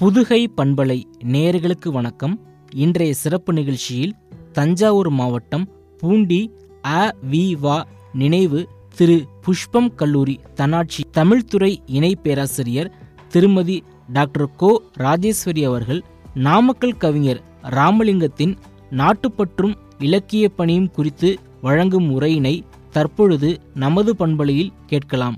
புதுகை பண்பலை நேயர்களுக்கு வணக்கம் இன்றைய சிறப்பு நிகழ்ச்சியில் தஞ்சாவூர் மாவட்டம் பூண்டி அ வி வா நினைவு திரு புஷ்பம் கல்லூரி தன்னாட்சி தமிழ்துறை இணை பேராசிரியர் திருமதி டாக்டர் கோ ராஜேஸ்வரி அவர்கள் நாமக்கல் கவிஞர் ராமலிங்கத்தின் நாட்டுப்பற்றும் இலக்கிய பணியும் குறித்து வழங்கும் உரையினை தற்பொழுது நமது பண்பலையில் கேட்கலாம்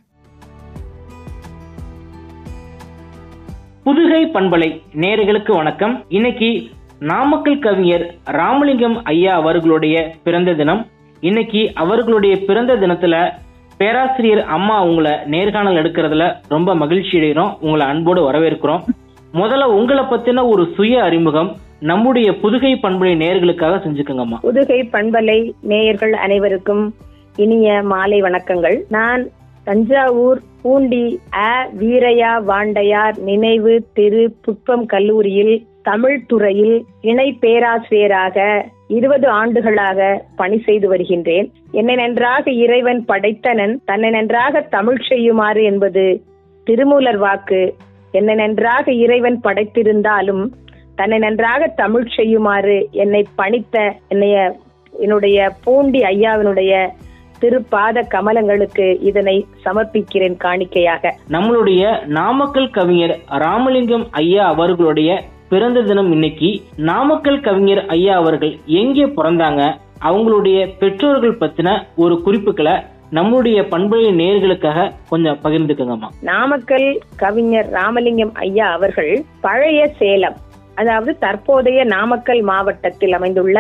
புதுகை பண்பலை நேர்களுக்கு வணக்கம் இன்னைக்கு நாமக்கல் கவிஞர் ராமலிங்கம் ஐயா அவர்களுடைய பிறந்த தினம் இன்னைக்கு அவர்களுடைய பிறந்த தினத்துல பேராசிரியர் அம்மா உங்களை நேர்காணல் எடுக்கிறதுல ரொம்ப மகிழ்ச்சி அடைகிறோம் உங்களை அன்போடு வரவேற்கிறோம் முதல்ல உங்களை பத்தின ஒரு சுய அறிமுகம் நம்முடைய புதுகை பண்பலை நேர்களுக்காக செஞ்சுக்கோங்கம்மா புதுகை பண்பலை நேயர்கள் அனைவருக்கும் இனிய மாலை வணக்கங்கள் நான் தஞ்சாவூர் பூண்டி அ வீரையா வாண்டையார் நினைவு திரு புட்பம் கல்லூரியில் தமிழ் துறையில் இணை பேராசிரியராக இருபது ஆண்டுகளாக பணி செய்து வருகின்றேன் என்னை நன்றாக இறைவன் படைத்தனன் தன்னை நன்றாக தமிழ் செய்யுமாறு என்பது திருமூலர் வாக்கு என்னை நன்றாக இறைவன் படைத்திருந்தாலும் தன்னை நன்றாக தமிழ் செய்யுமாறு என்னை பணித்த என்னைய என்னுடைய பூண்டி ஐயாவினுடைய திருப்பாத கமலங்களுக்கு இதனை சமர்ப்பிக்கிறேன் காணிக்கையாக நம்மளுடைய நாமக்கல் கவிஞர் ராமலிங்கம் ஐயா அவர்களுடைய பிறந்த தினம் இன்னைக்கு நாமக்கல் கவிஞர் ஐயா அவர்கள் எங்கே பிறந்தாங்க அவங்களுடைய பெற்றோர்கள் பத்தின ஒரு குறிப்புகளை நம்மளுடைய பண்புடைய நேர்களுக்காக கொஞ்சம் பகிர்ந்துக்கங்கம்மா நாமக்கல் கவிஞர் ராமலிங்கம் ஐயா அவர்கள் பழைய சேலம் அதாவது தற்போதைய நாமக்கல் மாவட்டத்தில் அமைந்துள்ள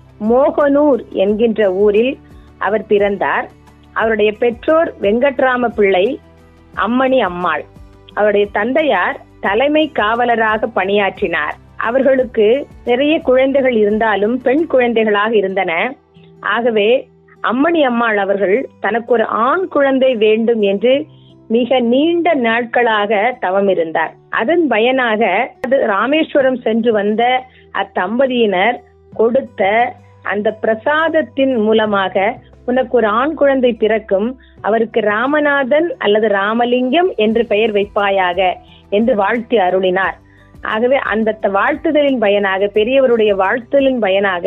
மோகனூர் என்கின்ற ஊரில் அவர் பிறந்தார் அவருடைய பெற்றோர் வெங்கட்ராம பிள்ளை அம்மணி அம்மாள் அவருடைய தந்தையார் தலைமை காவலராக பணியாற்றினார் அவர்களுக்கு நிறைய குழந்தைகள் இருந்தாலும் பெண் குழந்தைகளாக இருந்தன ஆகவே அம்மணி அம்மாள் அவர்கள் தனக்கு ஒரு ஆண் குழந்தை வேண்டும் என்று மிக நீண்ட நாட்களாக தவம் இருந்தார் அதன் பயனாக அது ராமேஸ்வரம் சென்று வந்த அத்தம்பதியினர் கொடுத்த அந்த பிரசாதத்தின் மூலமாக உனக்கு ஒரு ஆண் குழந்தை பிறக்கும் அவருக்கு ராமநாதன் அல்லது ராமலிங்கம் என்று பெயர் வைப்பாயாக என்று வாழ்த்தி அருளினார் ஆகவே அந்த வாழ்த்துதலின் பயனாக பெரியவருடைய வாழ்த்துதலின் பயனாக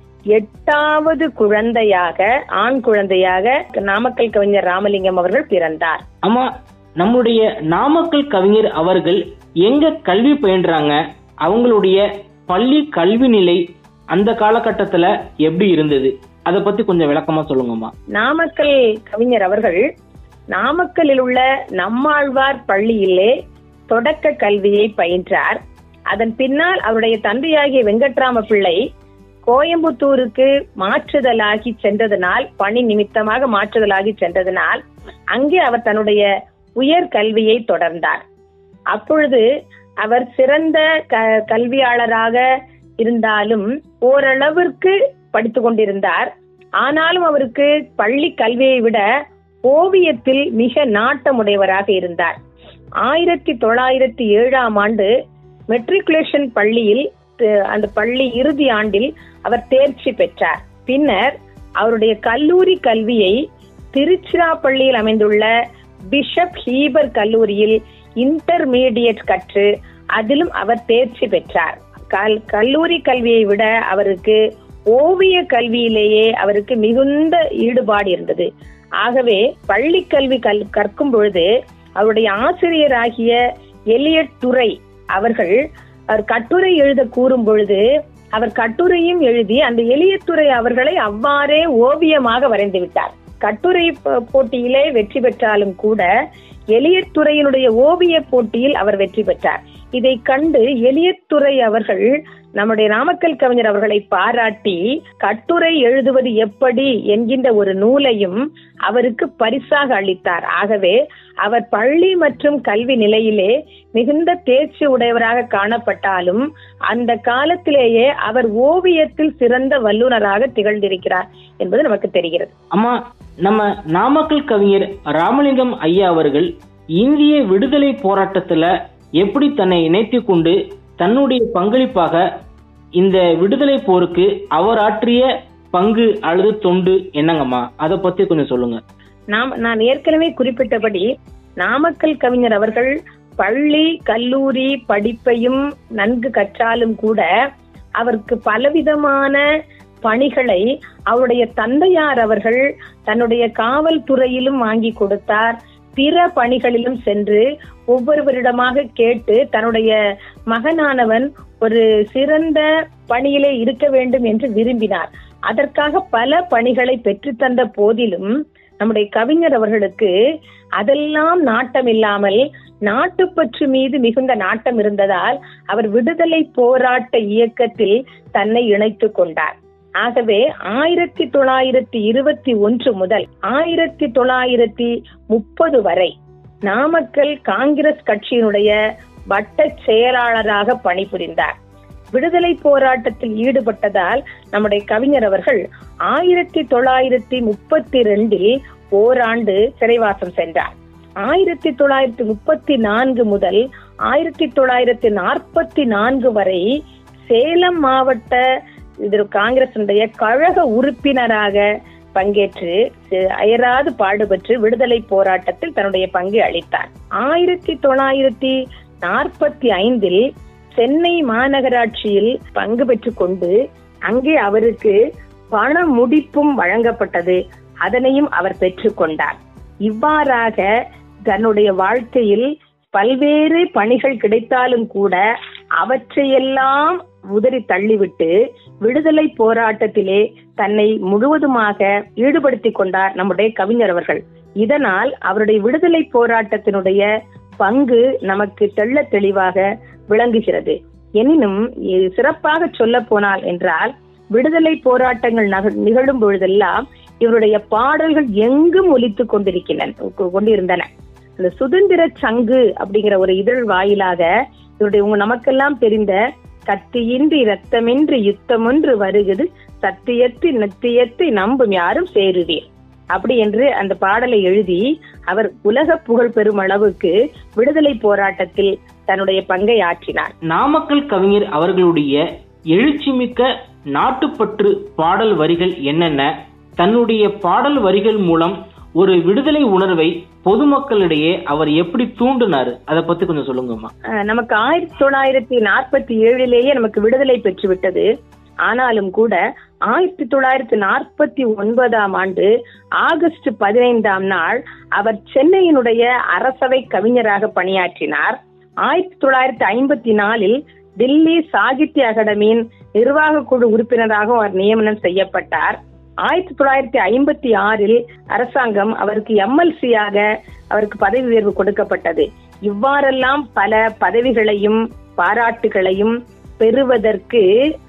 எட்டாவது குழந்தையாக ஆண் குழந்தையாக நாமக்கல் கவிஞர் ராமலிங்கம் அவர்கள் பிறந்தார் ஆமா நம்முடைய நாமக்கல் கவிஞர் அவர்கள் எங்க கல்வி பயின்றாங்க அவங்களுடைய பள்ளி கல்வி நிலை அந்த காலகட்டத்துல எப்படி இருந்தது அதை பத்தி கொஞ்சம் விளக்கமா சொல்லுங்கம்மா நாமக்கல் கவிஞர் அவர்கள் நாமக்கல்லில் உள்ள நம்மாழ்வார் பள்ளியிலே தொடக்க கல்வியை பயின்றார் அதன் பின்னால் அவருடைய தந்தையாகிய வெங்கட்ராம பிள்ளை கோயம்புத்தூருக்கு மாற்றுதலாகி சென்றதனால் பணி நிமித்தமாக மாற்றுதலாகி சென்றதனால் அங்கே அவர் தன்னுடைய உயர் கல்வியை தொடர்ந்தார் அப்பொழுது அவர் சிறந்த க- கல்வியாளராக இருந்தாலும் ஓரளவிற்கு படித்துக் கொண்டிருந்தார் ஆனாலும் அவருக்கு பள்ளி கல்வியை விட ஓவியத்தில் மிக நாட்டமுடையவராக இருந்தார் ஆயிரத்தி தொள்ளாயிரத்தி ஏழாம் ஆண்டு மெட்ரிகுலேஷன் பள்ளியில் த- அந்த பள்ளி இறுதி ஆண்டில் அவர் தேர்ச்சி பெற்றார் பின்னர் அவருடைய கல்லூரி கல்வியை திருச்சிராப்பள்ளியில் அமைந்துள்ள பிஷப் ஹீபர் கல்லூரியில் இன்டர்மீடியட் கற்று அதிலும் அவர் தேர்ச்சி பெற்றார் கல் கல்லூரி கல்வியை விட அவருக்கு ஓவிய கல்வியிலேயே அவருக்கு மிகுந்த ஈடுபாடு இருந்தது ஆகவே பள்ளி கல்வி கல் கற்கும் பொழுது அவருடைய ஆசிரியராகிய எலியட் துரை அவர்கள் அவர் கட்டுரை எழுத கூறும் பொழுது அவர் கட்டுரையும் எழுதி அந்த எளியத்துறை அவர்களை அவ்வாறே ஓவியமாக வரைந்து விட்டார் கட்டுரை ப- போட்டியிலே வெற்றி பெற்றாலும் கூட எளியத்துறையினுடைய ஓவிய போட்டியில் அவர் வெற்றி பெற்றார் இதை கண்டு எளியத்துறை அவர்கள் நம்முடைய நாமக்கல் கவிஞர் அவர்களை பாராட்டி கட்டுரை எழுதுவது எப்படி என்கின்ற ஒரு நூலையும் அவருக்கு பரிசாக அளித்தார் ஆகவே அவர் பள்ளி மற்றும் கல்வி நிலையிலே மிகுந்த தேர்ச்சி உடையவராக காணப்பட்டாலும் அந்த காலத்திலேயே அவர் ஓவியத்தில் சிறந்த வல்லுநராக திகழ்ந்திருக்கிறார் என்பது நமக்கு தெரிகிறது அம்மா நம்ம நாமக்கல் கவிஞர் ராமலிங்கம் ஐயா அவர்கள் இந்திய விடுதலை போராட்டத்துல எப்படி தன்னை இணைத்து கொண்டு தன்னுடைய பங்களிப்பாக இந்த விடுதலை போருக்கு அவர் ஆற்றிய பங்கு அல்லது தொண்டு என்னங்கம்மா அதை பத்தி கொஞ்சம் சொல்லுங்க நாம் நான் ஏற்கனவே குறிப்பிட்டபடி நாமக்கல் கவிஞர் அவர்கள் பள்ளி கல்லூரி படிப்பையும் நன்கு கற்றாலும் கூட அவருக்கு பலவிதமான பணிகளை அவருடைய தந்தையார் அவர்கள் தன்னுடைய காவல்துறையிலும் வாங்கி கொடுத்தார் பிற பணிகளிலும் சென்று ஒவ்வொருவரிடமாக கேட்டு தன்னுடைய மகனானவன் ஒரு சிறந்த பணியிலே இருக்க வேண்டும் என்று விரும்பினார் அதற்காக பல பணிகளை பெற்றுத்தந்த போதிலும் நம்முடைய கவிஞர் அவர்களுக்கு அதெல்லாம் நாட்டம் இல்லாமல் நாட்டுப்பற்று மீது மிகுந்த நாட்டம் இருந்ததால் அவர் விடுதலை போராட்ட இயக்கத்தில் தன்னை இணைத்துக் கொண்டார் ஆகவே ஆயிரத்தி தொள்ளாயிரத்தி இருபத்தி ஒன்று முதல் ஆயிரத்தி தொள்ளாயிரத்தி முப்பது வரை நாமக்கல் காங்கிரஸ் கட்சியினுடைய வட்ட செயலாளராக பணிபுரிந்தார் விடுதலை போராட்டத்தில் ஈடுபட்டதால் நம்முடைய கவிஞர் அவர்கள் ஆயிரத்தி தொள்ளாயிரத்தி முப்பத்தி ரெண்டில் ஓராண்டு சிறைவாசம் சென்றார் ஆயிரத்தி தொள்ளாயிரத்தி முப்பத்தி நான்கு முதல் ஆயிரத்தி தொள்ளாயிரத்தி நாற்பத்தி நான்கு வரை சேலம் மாவட்ட இது காங்கிரசினுடைய கழக உறுப்பினராக பங்கேற்று அயராது பாடுபட்டு விடுதலை போராட்டத்தில் தன்னுடைய பங்கை அளித்தார் ஆயிரத்தி தொள்ளாயிரத்தி நாற்பத்தி ஐந்தில் சென்னை மாநகராட்சியில் பங்கு பெற்றுக் கொண்டு அங்கே அவருக்கு பண முடிப்பும் வழங்கப்பட்டது அதனையும் அவர் பெற்றுக்கொண்டார் இவ்வாறாக தன்னுடைய வாழ்க்கையில் பல்வேறு பணிகள் கிடைத்தாலும் கூட அவற்றையெல்லாம் உதறி தள்ளிவிட்டு விடுதலை போராட்டத்திலே தன்னை முழுவதுமாக ஈடுபடுத்திக் கொண்டார் நம்முடைய கவிஞர் அவர்கள் இதனால் அவருடைய விடுதலை போராட்டத்தினுடைய பங்கு நமக்கு தெள்ள தெளிவாக விளங்குகிறது எனினும் சிறப்பாக சொல்ல போனால் என்றால் விடுதலை போராட்டங்கள் நிகழும் பொழுதெல்லாம் இவருடைய பாடல்கள் எங்கும் ஒலித்துக் கொண்டிருக்கின்றன கொண்டிருந்தன இந்த சுதந்திர சங்கு அப்படிங்கிற ஒரு இதழ் வாயிலாக இவருடைய உங்க நமக்கெல்லாம் தெரிந்த கத்தியின்றி ரத்தமின்றி யுத்தமொன்று வருகிறது சத்தியத்தை நத்தியத்தை நம்பும் யாரும் சேருவீர் அப்படி என்று அந்த பாடலை எழுதி அவர் உலக புகழ் பெறும் அளவுக்கு விடுதலை போராட்டத்தில் தன்னுடைய பங்கை ஆற்றினார் நாமக்கல் கவிஞர் அவர்களுடைய எழுச்சிமிக்க நாட்டுப்பற்று பாடல் வரிகள் என்னென்ன தன்னுடைய பாடல் வரிகள் மூலம் ஒரு விடுதலை உணர்வை பொதுமக்களிடையே அவர் எப்படி தூண்டினாரு அதை பத்தி கொஞ்சம் சொல்லுங்கம்மா நமக்கு ஆயிரத்தி தொள்ளாயிரத்தி நாற்பத்தி ஏழிலேயே நமக்கு விடுதலை பெற்று விட்டது ஆனாலும் கூட ஆயிரத்தி தொள்ளாயிரத்தி நாற்பத்தி ஒன்பதாம் ஆண்டு ஆகஸ்ட் பதினைந்தாம் நாள் அவர் சென்னையினுடைய அரசவை கவிஞராக பணியாற்றினார் ஆயிரத்தி தொள்ளாயிரத்தி ஐம்பத்தி நாலில் டில்லி சாகித்ய அகாடமியின் நிர்வாக குழு உறுப்பினராக அவர் நியமனம் செய்யப்பட்டார் ஆயிரத்தி தொள்ளாயிரத்தி ஐம்பத்தி ஆறில் அரசாங்கம் அவருக்கு எம்எல்சியாக அவருக்கு பதவி உயர்வு கொடுக்கப்பட்டது இவ்வாறெல்லாம் பல பதவிகளையும் பாராட்டுகளையும் பெறுவதற்கு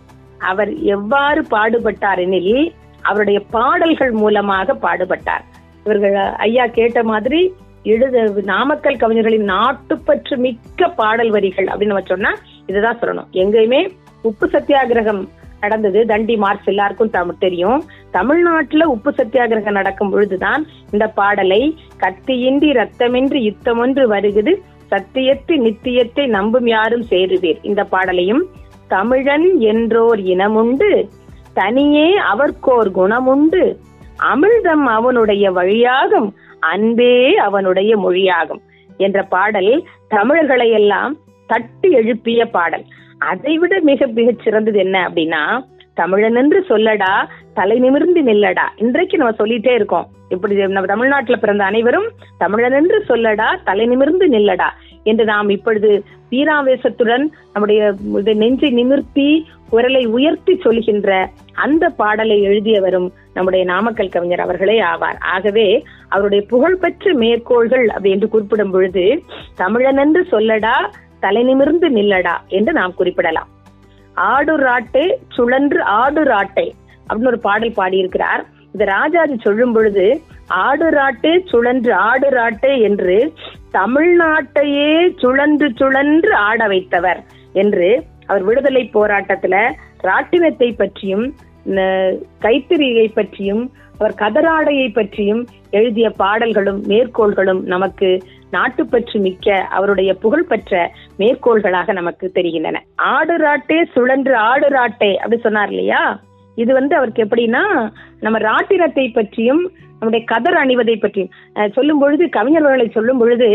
அவர் எவ்வாறு பாடுபட்டார் எனில் அவருடைய பாடல்கள் மூலமாக பாடுபட்டார் இவர்கள் ஐயா கேட்ட மாதிரி எழுத நாமக்கல் கவிஞர்களின் நாட்டுப்பற்று மிக்க பாடல் வரிகள் அப்படின்னு நம்ம சொன்னா இதுதான் சொல்லணும் எங்கேயுமே உப்பு சத்தியாகிரகம் நடந்தது தண்டி மார்ச் எல்லாருக்கும் தமிழ் தெரியும் தமிழ்நாட்டுல உப்பு சத்தியாகிரகம் நடக்கும் பொழுதுதான் இந்த பாடலை கத்தியின்றி ரத்தமின்றி யுத்தமொன்று வருகுது சத்தியத்தை நித்தியத்தை நம்பும் யாரும் சேருவீர் இந்த பாடலையும் தமிழன் என்றோர் இனமுண்டு தனியே அவர்க்கோர் குணமுண்டு அமிழ்தம் அவனுடைய வழியாகும் அன்பே அவனுடைய மொழியாகும் என்ற பாடல் தமிழர்களை எல்லாம் தட்டி எழுப்பிய பாடல் அதைவிட மிக மிகச் சிறந்தது என்ன அப்படின்னா தமிழன் என்று சொல்லடா தலை நிமிர்ந்து நில்லடா இன்றைக்கு நம்ம சொல்லிட்டே இருக்கோம் இப்படி நம்ம தமிழ்நாட்டுல பிறந்த அனைவரும் தமிழன் என்று சொல்லடா தலை நிமிர்ந்து நில்லடா என்று நாம் இப்பொழுது வீராவேசத்துடன் நம்முடைய நெஞ்சை நிமிர்த்தி குரலை உயர்த்தி சொல்கின்ற அந்த பாடலை எழுதியவரும் நம்முடைய நாமக்கல் கவிஞர் அவர்களே ஆவார் ஆகவே அவருடைய புகழ்பெற்ற மேற்கோள்கள் அப்படி என்று குறிப்பிடும் பொழுது தமிழன் என்று சொல்லடா தலை நிமிர்ந்து நில்லடா என்று நாம் குறிப்பிடலாம் ஆடு ராட்டே சுழன்று ஆடு ராட்டை அப்படின்னு ஒரு பாடல் பாடியிருக்கிறார் இந்த ராஜாஜி சொல்லும் பொழுது ஆடு ராட்டே சுழன்று ஆடு ராட்டே என்று தமிழ்நாட்டையே சுழன்று சுழன்று ஆட வைத்தவர் என்று அவர் விடுதலை போராட்டத்துல ராட்டினத்தை பற்றியும் கைத்தறியை பற்றியும் அவர் கதராடையை பற்றியும் எழுதிய பாடல்களும் மேற்கோள்களும் நமக்கு நாட்டுப்பற்று மிக்க அவருடைய புகழ்பெற்ற மேற்கோள்களாக நமக்கு தெரிகின்றன ஆடு ராட்டே சுழன்று ஆடு ராட்டே அப்படி சொன்னார் இல்லையா இது வந்து அவருக்கு எப்படின்னா நம்ம ராட்டினத்தை பற்றியும் நம்முடைய கதர் அணிவதை பற்றியும் சொல்லும் பொழுது கவிஞர்களை சொல்லும் பொழுது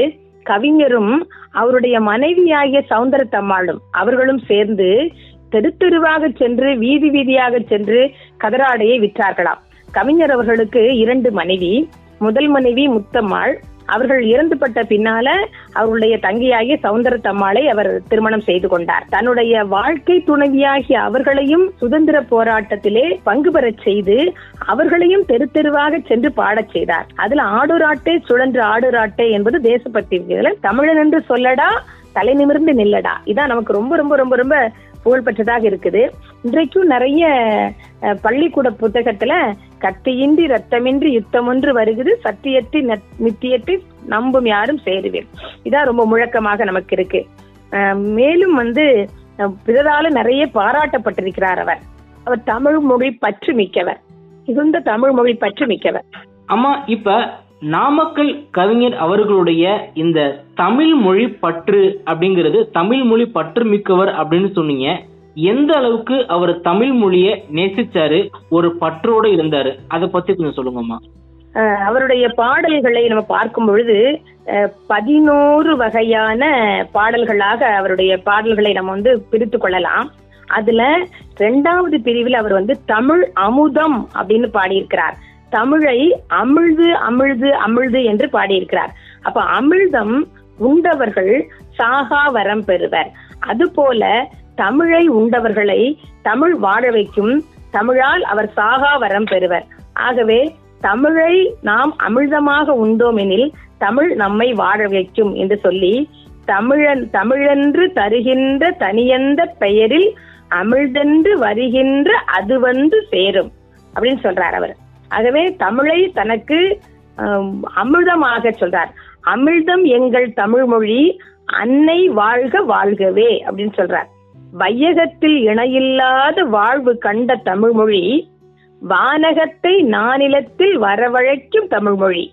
கவிஞரும் அவருடைய மனைவியாகிய சௌந்தரத்தம்மாளும் அவர்களும் சேர்ந்து தெரு தெருவாக சென்று வீதி வீதியாக சென்று கதராடையை விற்றார்களாம் கவிஞர் அவர்களுக்கு இரண்டு மனைவி முதல் மனைவி முத்தம்மாள் அவர்கள் இறந்துபட்ட பின்னால அவருடைய தங்கையாகிய சௌந்தரத்தம்மாளை அவர் திருமணம் செய்து கொண்டார் தன்னுடைய வாழ்க்கை துணைவியாகிய அவர்களையும் சுதந்திர போராட்டத்திலே பங்கு பெறச் செய்து அவர்களையும் தெரு தெருவாக சென்று பாடச் செய்தார் அதுல ஆடுராட்டே சுழன்று ஆடுராட்டே என்பது தேசபக்தி இதுல தமிழன் என்று சொல்லடா தலை நிமிர்ந்து நில்லடா இதான் நமக்கு ரொம்ப ரொம்ப ரொம்ப ரொம்ப புகழ்பெற்றதாக இருக்குது இன்றைக்கும் நிறைய அஹ், பள்ளிக்கூட புத்தகத்துல கத்தியின்றி ரத்தமின்றி யுத்தம் ஒன்று வருகிறது சத்தியத்தை நத்- நித்தியத்தை நம்பும் யாரும் சேருவேன் இதான் ரொம்ப முழக்கமாக நமக்கு இருக்கு அஹ், மேலும் வந்து அஹ், பிறரால நிறைய பாராட்டப்பட்டிருக்கிறார் அவர் அவர் தமிழ் மொழி பற்று மிக்கவர் மிகுந்த தமிழ் மொழி பற்று மிக்கவர் அம்மா இப்ப நாமக்கல் கவிஞர் அவர்களுடைய இந்த தமிழ் மொழி பற்று அப்படிங்கிறது தமிழ் மொழி பற்று மிக்கவர் அப்படின்னு சொன்னீங்க எந்த அளவுக்கு அவர் தமிழ் மொழிய நேசிச்சாரு ஒரு பற்றோட இருந்தாரு அதை பத்தி கொஞ்சம் சொல்லுங்கம்மா அஹ் அவருடைய பாடல்களை நம்ம பார்க்கும் பொழுது அஹ், பதினோரு வகையான பாடல்களாக அவருடைய பாடல்களை நம்ம வந்து பிரித்து கொள்ளலாம் அதுல ரெண்டாவது பிரிவில் அவர் வந்து தமிழ் அமுதம் அப்படின்னு பாடியிருக்கிறார் தமிழை அமிழ்து அமிழ்து அமிழ்து என்று பாடியிருக்கிறார் அப்ப அமிழ்தம் உண்டவர்கள் சாகா வரம் பெறுவர் அதுபோல தமிழை உண்டவர்களை தமிழ் வாழ வைக்கும் தமிழால் அவர் சாகா வரம் பெறுவர் ஆகவே தமிழை நாம் அமிழ்தமாக உண்டோம் எனில் தமிழ் நம்மை வாழ வைக்கும் என்று சொல்லி தமிழன் தமிழென்று தருகின்ற தனியந்த பெயரில் அமிழ்தென்று வருகின்ற அது வந்து சேரும் அப்படின்னு சொல்றார் அவர் ஆகவே தமிழை தனக்கு ஆம், அமிர்தமாக சொல்றார் அமிழ்தம் எங்கள் தமிழ் மொழி அன்னை வாழ்க வாழ்கவே அப்படின்னு சொல்றார் வையகத்தில் இணையில்லாத வாழ்வு கண்ட தமிழ் மொழி வானகத்தை நானிலத்தில் வரவழைக்கும் தமிழ் மொழி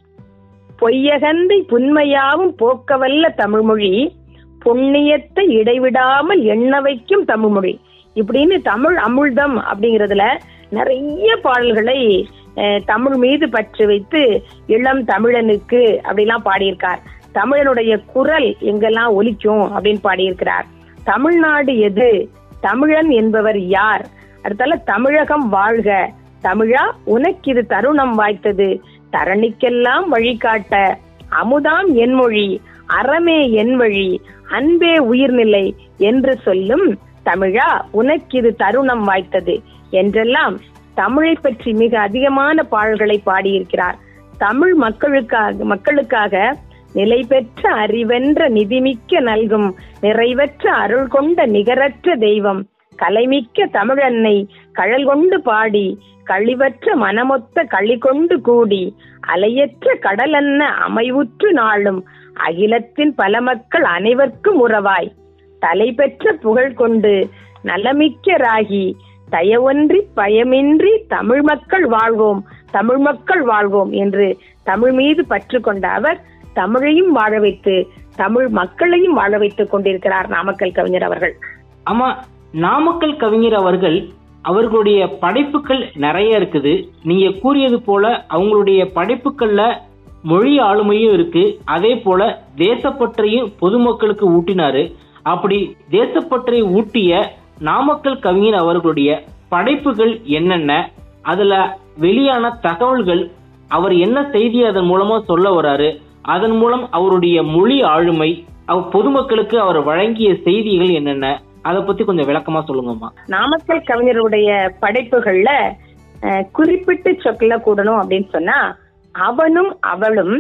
பொய்யகந்தை புன்மையாவும் போக்கவல்ல தமிழ்மொழி புண்ணியத்தை இடைவிடாமல் எண்ண வைக்கும் தமிழ்மொழி இப்படின்னு தமிழ் அமுழ்தம் அப்படிங்கிறதுல நிறைய பாடல்களை அஹ், தமிழ் மீது பற்று வைத்து இளம் தமிழனுக்கு அப்படிலாம் பாடியிருக்கார் தமிழனுடைய குரல் எங்கெல்லாம் ஒலிக்கும் அப்படின்னு பாடியிருக்கிறார் தமிழ்நாடு எது தமிழன் என்பவர் யார் அடுத்தால தமிழகம் வாழ்க தமிழா உனக்கிது தருணம் வாய்த்தது தரணிக்கெல்லாம் வழிகாட்ட அமுதாம் என் மொழி அறமே என் வழி அன்பே உயிர்நிலை என்று சொல்லும் தமிழா உனக்கிது தருணம் வாய்த்தது என்றெல்லாம் தமிழை பற்றி மிக அதிகமான பாடல்களை பாடியிருக்கிறார் தமிழ் மக்களுக்காக மக்களுக்காக நிலை பெற்ற அறிவென்ற நிதிமிக்க நல்கும் நிறைவற்ற அருள் கொண்ட நிகரற்ற தெய்வம் கலைமிக்க தமிழன்னை கழல் கொண்டு பாடி கழிவற்ற மனமொத்த களி கொண்டு கூடி அலையற்ற கடலன்ன அமைவுற்று நாளும் அகிலத்தின் பல மக்கள் அனைவர்க்கும் உறவாய் தலை பெற்ற புகழ் கொண்டு நலமிக்க ராகி தயவொன்றி பயமின்றி தமிழ் மக்கள் வாழ்வோம் தமிழ் மக்கள் வாழ்வோம் என்று தமிழ் மீது பற்று கொண்ட அவர் தமிழையும் வாழ வைத்து தமிழ் மக்களையும் வாழ வைத்துக் கொண்டிருக்கிறார் நாமக்கல் கவிஞர் அவர்கள் ஆமா நாமக்கல் கவிஞர் அவர்கள் அவர்களுடைய படைப்புகள் நிறைய இருக்குது நீங்க கூறியது போல அவங்களுடைய படைப்புகள்ல மொழி ஆளுமையும் இருக்கு அதே போல தேசப்பற்றையும் பொதுமக்களுக்கு ஊட்டினாரு அப்படி தேசப்பற்றை ஊட்டிய நாமக்கல் கவிஞர் அவர்களுடைய படைப்புகள் என்னென்ன அதுல வெளியான தகவல்கள் அவர் என்ன செய்தி அதன் மூலமா சொல்ல வராரு அதன் மூலம் அவருடைய மொழி ஆளுமை அவ் பொதுமக்களுக்கு அவர் வழங்கிய செய்திகள் என்னென்ன அதை பத்தி கொஞ்சம் விளக்கமா சொல்லுங்கம்மா நாமக்கல் கவிஞருடைய படைப்புகள்ல அஹ், குறிப்பிட்டு சொல்ல கூடணும் அப்படின்னு சொன்னா அவனும் அவளும்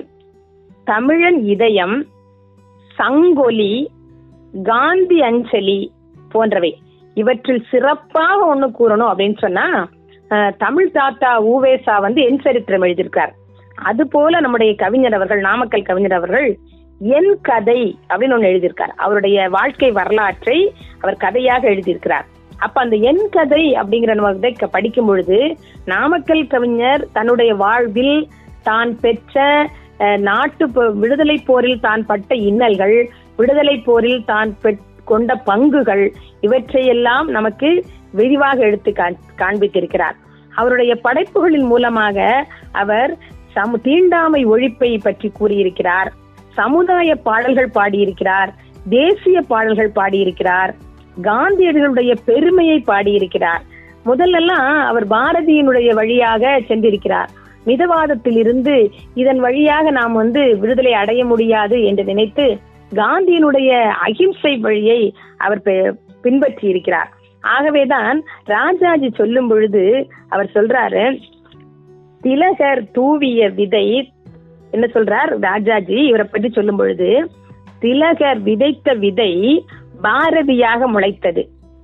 தமிழன் இதயம் சங்கொலி காந்தி அஞ்சலி போன்றவை இவற்றில் சிறப்பாக ஒண்ணு கூறணும் அப்படின்னு சொன்னா அஹ், தமிழ் தாத்தா ஊவேசா வந்து என் சரித்திரம் எழுதியிருக்கார் அது போல நம்முடைய கவிஞர் அவர்கள் நாமக்கல் கவிஞர் அவர்கள் என் கதை அப்படின்னு ஒண்ணு எழுதியிருக்கார் அவருடைய வாழ்க்கை வரலாற்றை அவர் கதையாக எழுதியிருக்கிறார் அப்ப அந்த என் கதை அப்படிங்கிற நம்ம இதை க- படிக்கும் பொழுது நாமக்கல் கவிஞர் தன்னுடைய வாழ்வில் தான் பெற்ற அஹ், நாட்டு ப- விடுதலை போரில் தான் பட்ட இன்னல்கள் விடுதலை போரில் தான் பெற்- கொண்ட பங்குகள் இவற்றையெல்லாம் நமக்கு விரிவாக எடுத்து காண்- காண்பித்திருக்கிறார் அவருடைய படைப்புகளின் மூலமாக அவர் சம தீண்டாமை ஒழிப்பை பற்றி கூறியிருக்கிறார் சமுதாய பாடல்கள் பாடியிருக்கிறார் தேசிய பாடல்கள் பாடியிருக்கிறார் காந்தியடிகளுடைய பெருமையை பாடியிருக்கிறார் முதல்லலாம் அவர் பாரதியினுடைய வழியாக சென்றிருக்கிறார் மிதவாதத்தில் இருந்து இதன் வழியாக நாம் வந்து விடுதலை அடைய முடியாது என்று நினைத்து காந்தியினுடைய அகிம்சை வழியை அவர் பெ- பின்பற்றி இருக்கிறார் ஆகவேதான் ராஜாஜி சொல்லும் பொழுது அவர் சொல்றாரு திலகர் தூவிய விதை என்ன சொல்றார் ராஜாஜி இவரை பற்றி சொல்லும் பொழுது திலகர் விதைத்த விதை பாரதியாக முளைத்தது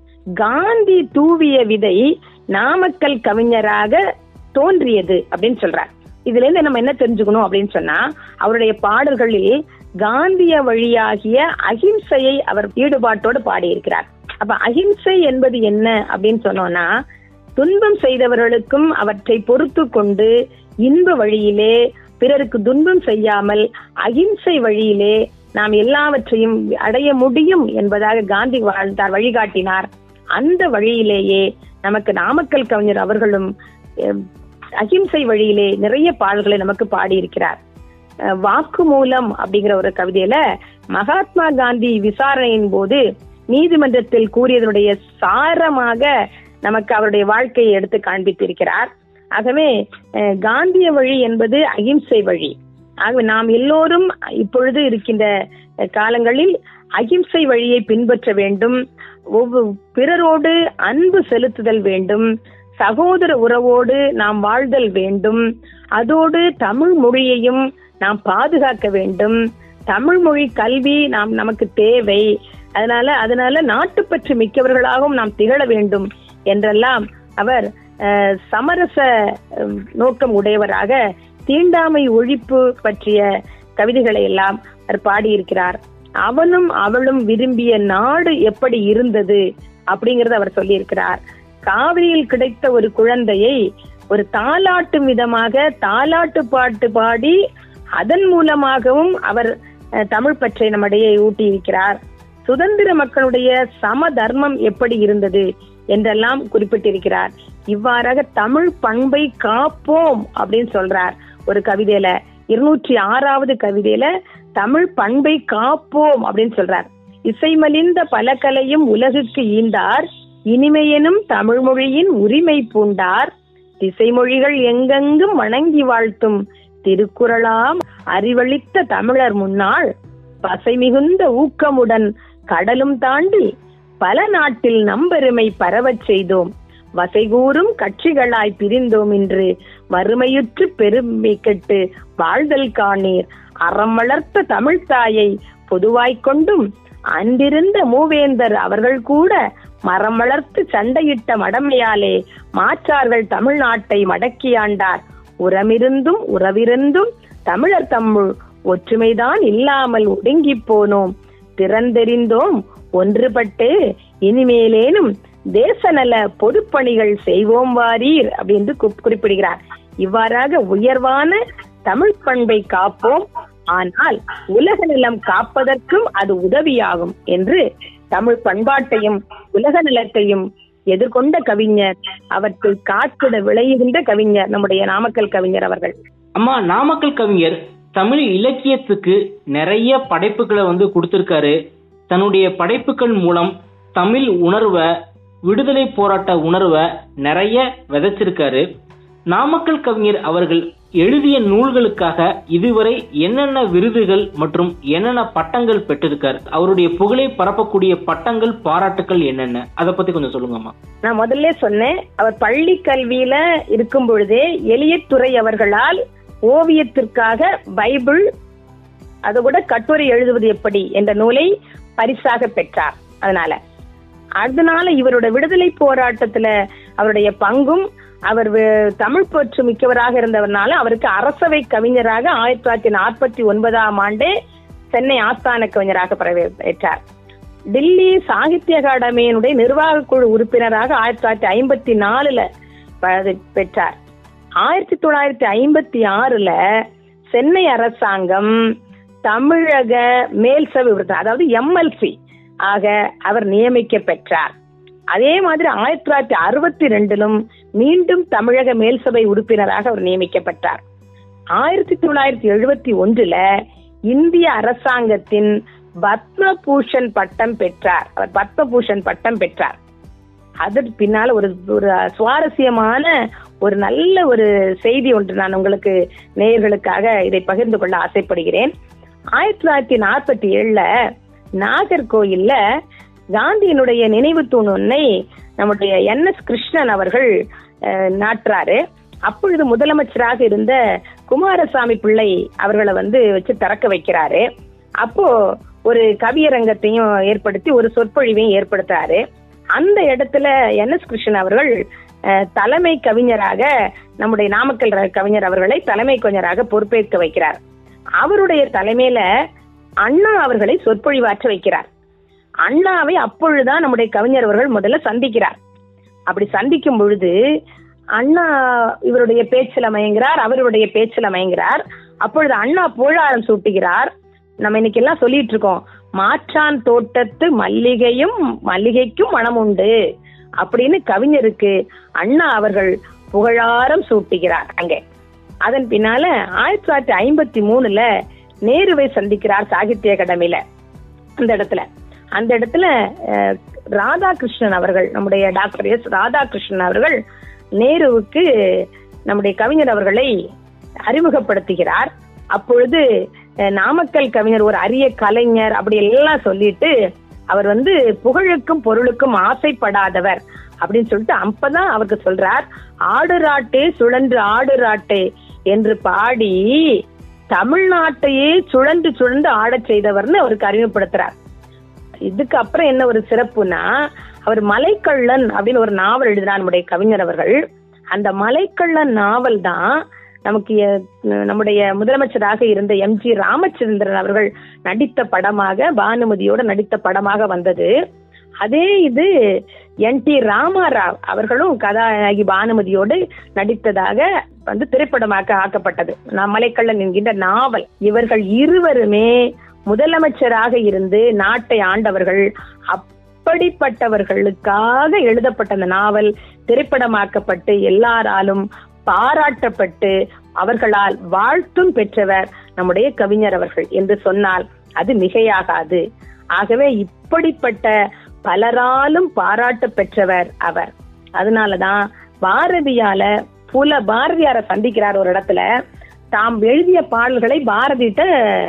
காந்தி தூவிய விதை நாமக்கல் கவிஞராக தோன்றியது அப்படின்னு சொல்றார் இதுல இருந்து நம்ம என்ன தெரிஞ்சுக்கணும் அப்படின்னு சொன்னா அவருடைய பாடல்களில் காந்திய வழியாகிய அகிம்சையை அவர் ஈடுபாட்டோடு பாடியிருக்கிறார் அப்ப அகிம்சை என்பது என்ன அப்படின்னு சொன்னோம்னா துன்பம் செய்தவர்களுக்கும் அவற்றை பொறுத்து கொண்டு இன்ப வழியிலே பிறருக்கு துன்பம் செய்யாமல் அகிம்சை வழியிலே நாம் எல்லாவற்றையும் அடைய முடியும் என்பதாக காந்தி வாழ்ந்தார் வழிகாட்டினார் அந்த வழியிலேயே நமக்கு நாமக்கல் கவிஞர் அவர்களும் அஹ், அகிம்சை வழியிலே நிறைய பாடல்களை நமக்கு பாடியிருக்கிறார் அஹ், வாக்கு மூலம் அப்படிங்கிற ஒரு கவிதையில மகாத்மா காந்தி விசாரணையின் போது நீதிமன்றத்தில் கூறியதனுடைய சாரமாக நமக்கு அவருடைய வாழ்க்கையை எடுத்து காண்பித்திருக்கிறார் ஆகவே அஹ், காந்திய வழி என்பது அகிம்சை வழி ஆகவே நாம் எல்லோரும் இப்பொழுது இருக்கின்ற அஹ், காலங்களில் அகிம்சை வழியை பின்பற்ற வேண்டும் ஒவ்வொரு பிறரோடு அன்பு செலுத்துதல் வேண்டும் சகோதர உறவோடு நாம் வாழ்தல் வேண்டும் அதோடு தமிழ் மொழியையும் நாம் பாதுகாக்க வேண்டும் தமிழ் மொழி கல்வி நாம் நமக்கு தேவை அதனால அதனால நாட்டுப்பற்று மிக்கவர்களாகவும் நாம் திகழ வேண்டும் என்றெல்லாம் அவர் அஹ், சமரச அஹ், நோக்கம் உடையவராக தீண்டாமை ஒழிப்பு பற்றிய கவிதைகளை எல்லாம் அவர் பாடியிருக்கிறார் அவனும் அவளும் விரும்பிய நாடு எப்படி இருந்தது அப்படிங்கறத அவர் சொல்லியிருக்கிறார் காவிரியில் கிடைத்த ஒரு குழந்தையை ஒரு தாலாட்டும் விதமாக தாலாட்டு பாட்டு பாடி அதன் மூலமாகவும் அவர் அஹ், தமிழ் பற்றை நம்மிடையே ஊட்டியிருக்கிறார் சுதந்திர மக்களுடைய சம தர்மம் எப்படி இருந்தது என்றெல்லாம் குறிப்பிட்டிருக்கிறார் இவ்வாறாக தமிழ் பண்பை காப்போம் அப்படின்னு சொல்றார் ஒரு கவிதையில இருநூற்றி ஆறாவது கவிதையில தமிழ் பண்பை காப்போம் அப்படின்னு சொல்றார் இசைமலிந்த பல கலையும் உலகுக்கு ஈந்தார் இனிமையெனும் தமிழ் மொழியின் உரிமை பூண்டார் திசைமொழிகள் எங்கெங்கும் வணங்கி வாழ்த்தும் திருக்குறளாம் அறிவளித்த தமிழர் முன்னாள் பசை மிகுந்த ஊக்கமுடன் கடலும் தாண்டி பல நாட்டில் நம்பெருமை பரவச் செய்தோம் வசைகூறும் கட்சிகளாய் பிரிந்தோம் இன்று வறுமையுற்று பெருமை கெட்டு வாழ்தல் காணீர் அறம் வளர்த்த தமிழ்த்தாயை பொதுவாய்க் கொண்டும் அன்றிருந்த மூவேந்தர் அவர்கள் கூட மரம் வளர்த்து சண்டையிட்ட மடமையாலே மாற்றார்கள் தமிழ்நாட்டை மடக்கியாண்டார் உரமிருந்தும் உறவிருந்தும் தமிழர் தம்முள் ஒற்றுமைதான் இல்லாமல் ஒடுங்கிப் போனோம் திறந்தெறிந்தோம் ஒன்றுபட்டு இனிமேலேனும் தேசநல பொதுப்பணிகள் செய்வோம் வாரீர் அப்படின்னு கு- குறிப்பிடுகிறார் இவ்வாறாக உயர்வான தமிழ் பண்பை காப்போம் ஆனால் உலக நிலம் காப்பதற்கும் அது உதவியாகும் என்று தமிழ் பண்பாட்டையும் உலக நிலத்தையும் எதிர்கொண்ட கவிஞர் அவற்றை காத்திட விளையுகின்ற கவிஞர் நம்முடைய நாமக்கல் கவிஞர் அவர்கள் அம்மா நாமக்கல் கவிஞர் தமிழ் இலக்கியத்துக்கு நிறைய படைப்புகளை வந்து கொடுத்திருக்காரு தன்னுடைய படைப்புகள் மூலம் தமிழ் உணர்வை விடுதலை போராட்ட உணர்வை நிறைய விதைச்சிருக்காரு நாமக்கல் கவிஞர் அவர்கள் எழுதிய நூல்களுக்காக இதுவரை என்னென்ன விருதுகள் மற்றும் என்னென்ன பட்டங்கள் பெற்றிருக்கார் அவருடைய புகழை பரப்பக்கூடிய பட்டங்கள் பாராட்டுக்கள் என்னென்ன அதை பத்தி கொஞ்சம் சொல்லுங்கம்மா நான் முதல்ல சொன்னேன் அவர் பள்ளி கல்வியில இருக்கும் பொழுதே எளியத்துறை அவர்களால் ஓவியத்திற்காக பைபிள் அது கூட கட்டுரை எழுதுவது எப்படி என்ற நூலை பரிசாக பெற்றார் அதனால அதனால இவரோட விடுதலை போராட்டத்துல அவருடைய பங்கும் அவர் வி- தமிழ் பற்று மிக்கவராக இருந்தவர்னால அவருக்கு அரசவை கவிஞராக ஆயிரத்தி தொள்ளாயிரத்தி நாற்பத்தி ஒன்பதாம் ஆண்டே சென்னை ஆஸ்தான கவிஞராக பெற்றார் டில்லி சாகித்ய அகாடமியினுடைய நிர்வாக குழு உறுப்பினராக ஆயிரத்தி தொள்ளாயிரத்தி ஐம்பத்தி நாலுல ப- பெற்றார் ஆயிரத்தி தொள்ளாயிரத்தி ஐம்பத்தி ஆறுல சென்னை அரசாங்கம் தமிழக மேல் சபை உறுப்பினர் அதாவது எம்எல்சி ஆக அவர் நியமிக்க பெற்றார் அதே மாதிரி ஆயிரத்தி தொள்ளாயிரத்தி அறுபத்தி ரெண்டிலும் மீண்டும் தமிழக மேல் சபை உறுப்பினராக அவர் நியமிக்கப்பட்டார் ஆயிரத்தி தொள்ளாயிரத்தி எழுபத்தி ஒன்றுல இந்திய அரசாங்கத்தின் பத்மபூஷன் பட்டம் பெற்றார் அவர் பத்மபூஷன் பட்டம் பெற்றார் அதற்கு பின்னால ஒரு ஒரு சுவாரஸ்யமான ஒரு நல்ல ஒரு செய்தி ஒன்று நான் உங்களுக்கு நேயர்களுக்காக இதை பகிர்ந்து கொள்ள ஆசைப்படுகிறேன் ஆயிரத்தி தொள்ளாயிரத்தி நாற்பத்தி ஏழுல நாகர்கோயில்ல காந்தியினுடைய நினைவு தூண் ஒன்னை நம்முடைய என் எஸ் கிருஷ்ணன் அவர்கள் அஹ், நாட்டுறாரு அப்பொழுது முதலமைச்சராக இருந்த குமாரசாமி பிள்ளை அவர்களை வந்து வச்சு திறக்க வைக்கிறாரு அப்போ ஒரு கவியரங்கத்தையும் ஏற்படுத்தி ஒரு சொற்பொழிவையும் ஏற்படுத்துறாரு அந்த இடத்துல என் எஸ் கிருஷ்ணன் அவர்கள் அஹ், தலைமை கவிஞராக நம்முடைய நாமக்கல் ர- கவிஞர் அவர்களை தலைமை கவிஞராக பொறுப்பேற்க வைக்கிறார் அவருடைய தலைமையில அண்ணா அவர்களை சொற்பொழிவாற்ற வைக்கிறார் அண்ணாவை அப்பொழுதுதான் நம்முடைய கவிஞர் அவர்கள் முதல்ல சந்திக்கிறார் அப்படி சந்திக்கும் பொழுது அண்ணா இவருடைய பேச்சில் மயங்குறார் அவருடைய பேச்சில் மயங்குறார் அப்பொழுது அண்ணா புகழாரம் சூட்டுகிறார் நம்ம இன்னைக்கு எல்லாம் சொல்லிட்டு இருக்கோம் மாற்றான் தோட்டத்து மல்லிகையும் மல்லிகைக்கும் மனம் உண்டு அப்படின்னு கவிஞருக்கு அண்ணா அவர்கள் புகழாரம் சூட்டுகிறார் அங்கே அதன் பின்னால ஆயிரத்தி தொள்ளாயிரத்தி ஐம்பத்தி மூணுல நேருவை சந்திக்கிறார் சாகித்ய அகாடமியில அந்த இடத்துல அந்த இடத்துல அஹ், ராதாகிருஷ்ணன் அவர்கள் நம்முடைய டாக்டர் எஸ் ராதாகிருஷ்ணன் அவர்கள் நேருவுக்கு நம்முடைய கவிஞர் அவர்களை அறிமுகப்படுத்துகிறார் அப்பொழுது அஹ், நாமக்கல் கவிஞர் ஒரு அரிய கலைஞர் அப்படி எல்லாம் சொல்லிட்டு அவர் வந்து புகழுக்கும் பொருளுக்கும் ஆசைப்படாதவர் அப்படின்னு சொல்லிட்டு அப்பதான் அவருக்கு சொல்றார் ஆடுராட்டே சுழன்று ஆடுராட்டே என்று பாடி தமிழ்நாட்டையே சுழன்று சுழன்று ஆடச் செய்தவர்னு அவருக்கு அறிமுகப்படுத்துறார் இதுக்கு அப்புறம் என்ன ஒரு சிறப்புனா அவர் மலைக்கள்ளன் அப்படின்னு ஒரு நாவல் எழுதினார் நம்முடைய கவிஞர் அவர்கள் அந்த மலைக்கள்ளன் நாவல் தான் நமக்கு எ- நம்முடைய முதலமைச்சராக இருந்த எம் ஜி ராமச்சந்திரன் அவர்கள் நடித்த படமாக பானுமதியோட நடித்த படமாக வந்தது அதே இது என் டி ராமாராவ் அவர்களும் கதாநாயகி பானுமதியோடு நடித்ததாக வந்து திரைப்படமாக்க ஆக்கப்பட்டது நான் மலைக்கள்ளன் என்கின்ற நாவல் இவர்கள் இருவருமே முதலமைச்சராக இருந்து நாட்டை ஆண்டவர்கள் அப்படிப்பட்டவர்களுக்காக எழுதப்பட்ட அந்த நாவல் திரைப்படமாக்கப்பட்டு எல்லாராலும் பாராட்டப்பட்டு அவர்களால் வாழ்த்தும் பெற்றவர் நம்முடைய கவிஞர் அவர்கள் என்று சொன்னால் அது மிகையாகாது ஆகவே இப்படிப்பட்ட பலராலும் பாராட்டு பெற்றவர் அவர் அதனாலதான் பாரதியால புல பாரதியார சந்திக்கிறார் ஒரு இடத்துல தாம் எழுதிய பாடல்களை பாரதிட்ட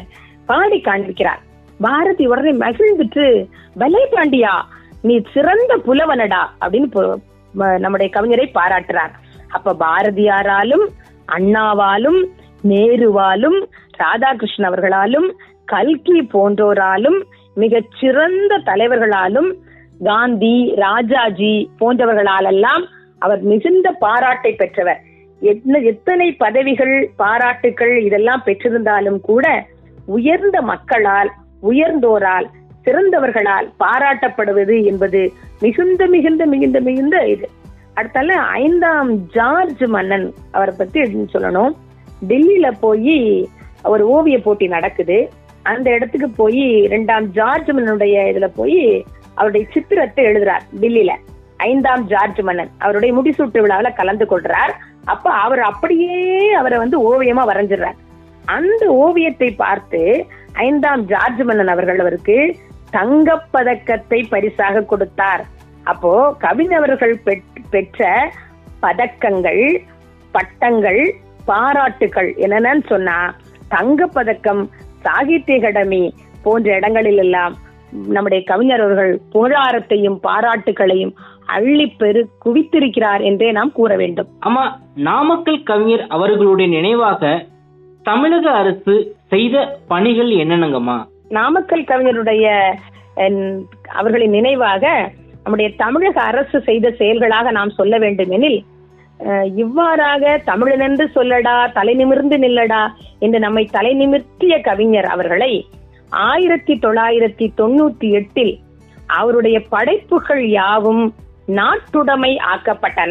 பாடி காண்பிக்கிறார் பாரதி உடனே மகிழ்ந்துட்டு பலே பாண்டியா நீ சிறந்த புலவனடா அப்படின்னு பு- ம- நம்முடைய கவிஞரை பாராட்டுறார் அப்ப பாரதியாராலும் அண்ணாவாலும் நேருவாலும் ராதாகிருஷ்ணன் அவர்களாலும் கல்கி போன்றோராலும் மிகச் சிறந்த தலைவர்களாலும் காந்தி ராஜாஜி போன்றவர்களாலெல்லாம் அவர் மிகுந்த பாராட்டை பெற்றவர் என்ன எத்தனை பதவிகள் பாராட்டுகள் இதெல்லாம் பெற்றிருந்தாலும் கூட உயர்ந்த மக்களால் உயர்ந்தோரால் சிறந்தவர்களால் பாராட்டப்படுவது என்பது மிகுந்த மிகுந்த மிகுந்த மிகுந்த இது அடுத்தால ஐந்தாம் ஜார்ஜ் மன்னன் அவரை பத்தி சொல்லணும் டெல்லியில போய் ஒரு ஓவிய போட்டி நடக்குது அந்த இடத்துக்கு போய் இரண்டாம் ஜார்ஜ் மன்னனுடைய இதுல போய் அவருடைய சித்திரத்தை எழுதுறார் டெல்லியில ஐந்தாம் ஜார்ஜ் மன்னன் அவருடைய முடிசூட்டு விழாவில் கலந்து கொள்றார் அப்ப அவர் அப்படியே அவரை வந்து ஓவியமா வரைஞ்சிடுறார் அந்த ஓவியத்தை பார்த்து ஐந்தாம் ஜார்ஜ் மன்னன் அவர்கள் அவருக்கு தங்கப் பதக்கத்தை பரிசாக கொடுத்தார் அப்போ கவிஞர்கள் பெற்- பெற்ற பதக்கங்கள் பட்டங்கள் பாராட்டுகள் என்னென்னு சொன்னா தங்கப் பதக்கம் சாகித்ய அகாடமி போன்ற இடங்களில் எல்லாம் நம்முடைய கவிஞர் அவர்கள் புகழாரத்தையும் பாராட்டுகளையும் அள்ளி பெரு குவித்திருக்கிறார் என்றே நாம் கூற வேண்டும் ஆமா நாமக்கல் கவிஞர் அவர்களுடைய நினைவாக தமிழக அரசு செய்த பணிகள் என்னென்னங்கம்மா நாமக்கல் கவிஞருடைய அஹ், அவர்களின் நினைவாக நம்முடைய தமிழக அரசு செய்த செயல்களாக நாம் சொல்ல வேண்டும் எனில் அஹ், இவ்வாறாக தமிழனென்று சொல்லடா தலை நிமிர்ந்து நில்லடா என்று நம்மை தலை நிமிர்த்திய கவிஞர் அவர்களை ஆயிரத்தி தொள்ளாயிரத்தி தொண்ணூத்தி எட்டில் அவருடைய படைப்புகள் யாவும் நாட்டுடைமை ஆக்கப்பட்டன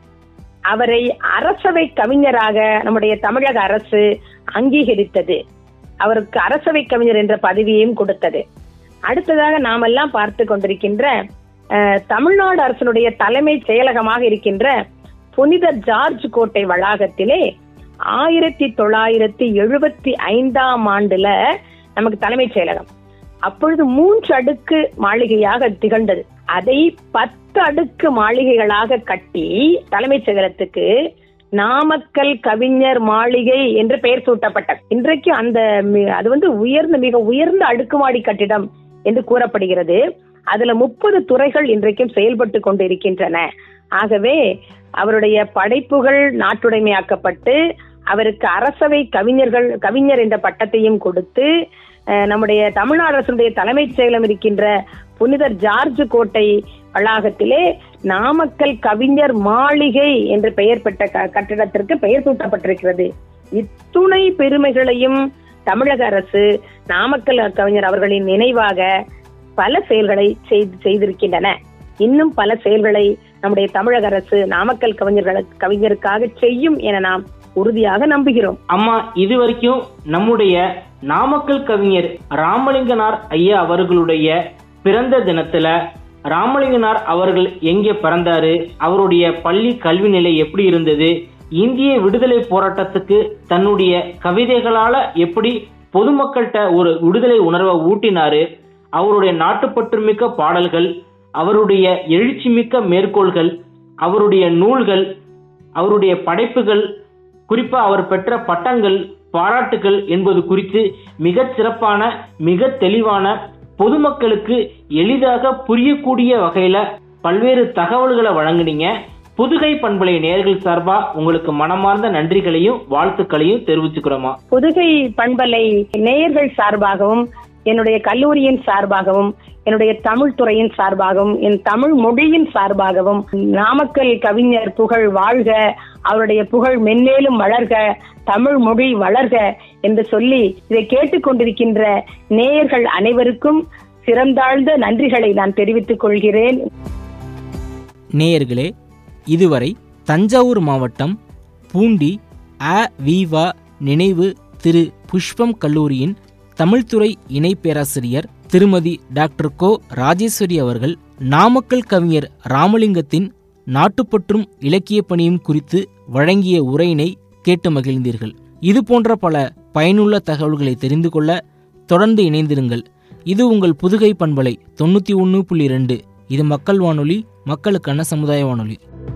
அவரை அரசவை கவிஞராக நம்முடைய தமிழக அரசு அங்கீகரித்தது அவருக்கு அரசவை கவிஞர் என்ற பதவியையும் கொடுத்தது அடுத்ததாக நாமெல்லாம் பார்த்து கொண்டிருக்கின்ற அஹ், தமிழ்நாடு அரசனுடைய தலைமை செயலகமாக இருக்கின்ற புனித ஜார்ஜ் கோட்டை வளாகத்திலே ஆயிரத்தி தொள்ளாயிரத்தி எழுபத்தி ஐந்தாம் ஆண்டுல நமக்கு தலைமைச் செயலகம் அப்பொழுது மூன்று அடுக்கு மாளிகையாக திகழ்ந்தது அதை பத்து அடுக்கு மாளிகைகளாக கட்டி தலைமைச் செயலகத்துக்கு நாமக்கல் கவிஞர் மாளிகை என்று பெயர் சூட்டப்பட்டது இன்றைக்கு அந்த மி- அது வந்து உயர்ந்த மிக உயர்ந்த அடுக்குமாடி கட்டிடம் என்று கூறப்படுகிறது அதுல முப்பது துறைகள் இன்றைக்கும் செயல்பட்டு கொண்டிருக்கின்றன ஆகவே அவருடைய படைப்புகள் நாட்டுடைமையாக்கப்பட்டு அவருக்கு அரசவை கவிஞர்கள் கவிஞர் என்ற பட்டத்தையும் கொடுத்து அஹ், நம்முடைய தமிழ்நாடு அரசுடைய தலைமைச் செயலம் இருக்கின்ற புனிதர் ஜார்ஜ் கோட்டை வளாகத்திலே நாமக்கல் கவிஞர் மாளிகை என்று பெயர் பெற்ற க- கட்டிடத்திற்கு பெயர் சூட்டப்பட்டிருக்கிறது இத்துணை பெருமைகளையும் தமிழக அரசு நாமக்கல் கவிஞர் அவர்களின் நினைவாக பல செயல்களை செய்து செய்திருக்கின்றன இன்னும் பல செயல்களை நம்முடைய தமிழக அரசு நாமக்கல் கவிஞர்களுக்கு கவிஞருக்காக செய்யும் என நாம் உறுதியாக நம்புகிறோம் அம்மா இது வரைக்கும் நம்முடைய நாமக்கல் கவிஞர் ராமலிங்கனார் ஐயா அவர்களுடைய பிறந்த தினத்துல ராமலிங்கனார் அவர்கள் எங்கே பிறந்தாரு அவருடைய பள்ளி கல்வி நிலை எப்படி இருந்தது இந்திய விடுதலை போராட்டத்துக்கு தன்னுடைய கவிதைகளால எப்படி பொதுமக்கள்கிட்ட ஒரு விடுதலை உணர்வை ஊட்டினாரு அவருடைய நாட்டுப்பற்றுமிக்க பாடல்கள் அவருடைய எழுச்சிமிக்க மேற்கோள்கள் அவருடைய நூல்கள் அவருடைய படைப்புகள் குறிப்பா அவர் பெற்ற பட்டங்கள் பாராட்டுகள் என்பது குறித்து மிகச் சிறப்பான மிக தெளிவான பொதுமக்களுக்கு எளிதாக புரியக்கூடிய வகையில பல்வேறு தகவல்களை வழங்குனீங்க புதுகை பண்பலை நேர்கள் சார்பா உங்களுக்கு மனமார்ந்த நன்றிகளையும் வாழ்த்துக்களையும் தெரிவிச்சுக்கிறோமா புதுகை பண்பலை நேயர்கள் சார்பாகவும் என்னுடைய கல்லூரியின் சார்பாகவும் என்னுடைய தமிழ் துறையின் சார்பாகவும் என் தமிழ் மொழியின் சார்பாகவும் நாமக்கல் கவிஞர் புகழ் வாழ்க அவருடைய புகழ் மென்மேலும் வளர்க தமிழ் மொழி வளர்க என்று சொல்லி இதை கேட்டுக்கொண்டிருக்கின்ற நேயர்கள் அனைவருக்கும் சிறந்தாழ்ந்த நன்றிகளை நான் தெரிவித்துக் கொள்கிறேன் நேயர்களே இதுவரை தஞ்சாவூர் மாவட்டம் பூண்டி அ விவா நினைவு திரு புஷ்பம் கல்லூரியின் தமிழ்துறை இணை பேராசிரியர் திருமதி டாக்டர் கோ ராஜேஸ்வரி அவர்கள் நாமக்கல் கவிஞர் ராமலிங்கத்தின் நாட்டுப்பற்றும் இலக்கிய பணியும் குறித்து வழங்கிய உரையினை கேட்டு மகிழ்ந்தீர்கள் இது போன்ற பல பயனுள்ள தகவல்களை தெரிந்து கொள்ள தொடர்ந்து இணைந்திருங்கள் இது உங்கள் புதுகை பண்பலை தொண்ணூற்றி ஒன்று புள்ளி ரெண்டு இது மக்கள் வானொலி மக்களுக்கான சமுதாய வானொலி